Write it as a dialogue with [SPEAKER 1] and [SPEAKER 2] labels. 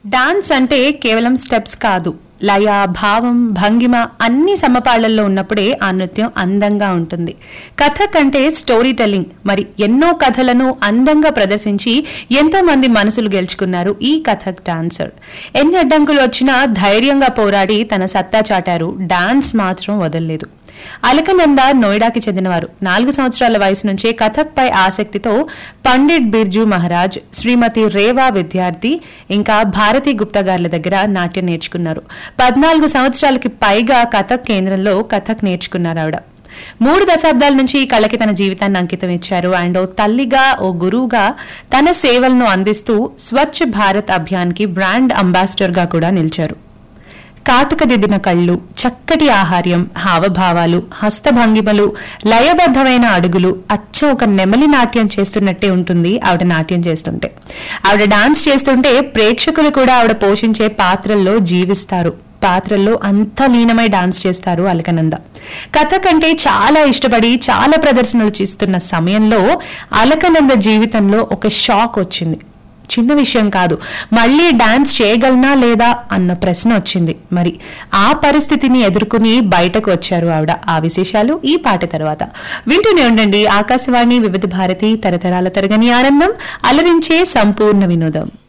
[SPEAKER 1] dance అంటే కేవలం steps కాదు లయ భావం భంగిమ అన్ని సమపాళ్లలో ఉన్నప్పుడే ఆ నృత్యం అందంగా ఉంటుంది కథక్ అంటే స్టోరీ టెల్లింగ్ మరి ఎన్నో కథలను అందంగా ప్రదర్శించి ఎంతో మంది మనసులు గెలుచుకున్నారు ఈ కథక్ డాన్సర్ ఎన్ని అడ్డంకులు వచ్చినా ధైర్యంగా పోరాడి తన సత్తా చాటారు డాన్స్ మాత్రం వదలలేదు అలకనంద నోయిడాకి చెందినవారు నాలుగు సంవత్సరాల వయసు నుంచే కథక్ పై ఆసక్తితో పండిట్ బిర్జు మహారాజ్ శ్రీమతి రేవా విద్యార్థి ఇంకా భారతీ గుప్తా గార్ల దగ్గర నాట్యం నేర్చుకున్నారు పద్నాలుగు సంవత్సరాలకి పైగా కథక్ కేంద్రంలో కథక్ నేర్చుకున్నారు ఆవిడ మూడు దశాబ్దాల నుంచి ఈ కళకి తన జీవితాన్ని అంకితం ఇచ్చారు అండ్ ఓ తల్లిగా ఓ గురువుగా తన సేవలను అందిస్తూ స్వచ్ఛ భారత్ అభియాన్ కి బ్రాండ్ అంబాసిడర్ గా కూడా నిలిచారు కాటుకదిద్దిన కళ్ళు చక్కటి ఆహార్యం హావభావాలు హస్తభంగిమలు లయబద్ధమైన అడుగులు అచ్చం ఒక నెమలి నాట్యం చేస్తున్నట్టే ఉంటుంది ఆవిడ నాట్యం చేస్తుంటే ఆవిడ డాన్స్ చేస్తుంటే ప్రేక్షకులు కూడా ఆవిడ పోషించే పాత్రల్లో జీవిస్తారు పాత్రల్లో అంత లీనమై డాన్స్ చేస్తారు అలకనంద కథ కంటే చాలా ఇష్టపడి చాలా ప్రదర్శనలు చేస్తున్న సమయంలో అలకనంద జీవితంలో ఒక షాక్ వచ్చింది చిన్న విషయం కాదు మళ్ళీ డాన్స్ చేయగలనా లేదా అన్న ప్రశ్న వచ్చింది మరి ఆ పరిస్థితిని ఎదుర్కొని బయటకు వచ్చారు ఆవిడ ఆ విశేషాలు ఈ పాట తర్వాత వింటూనే ఉండండి ఆకాశవాణి వివిధ భారతి తరతరాల తరగని ఆనందం అలరించే సంపూర్ణ వినోదం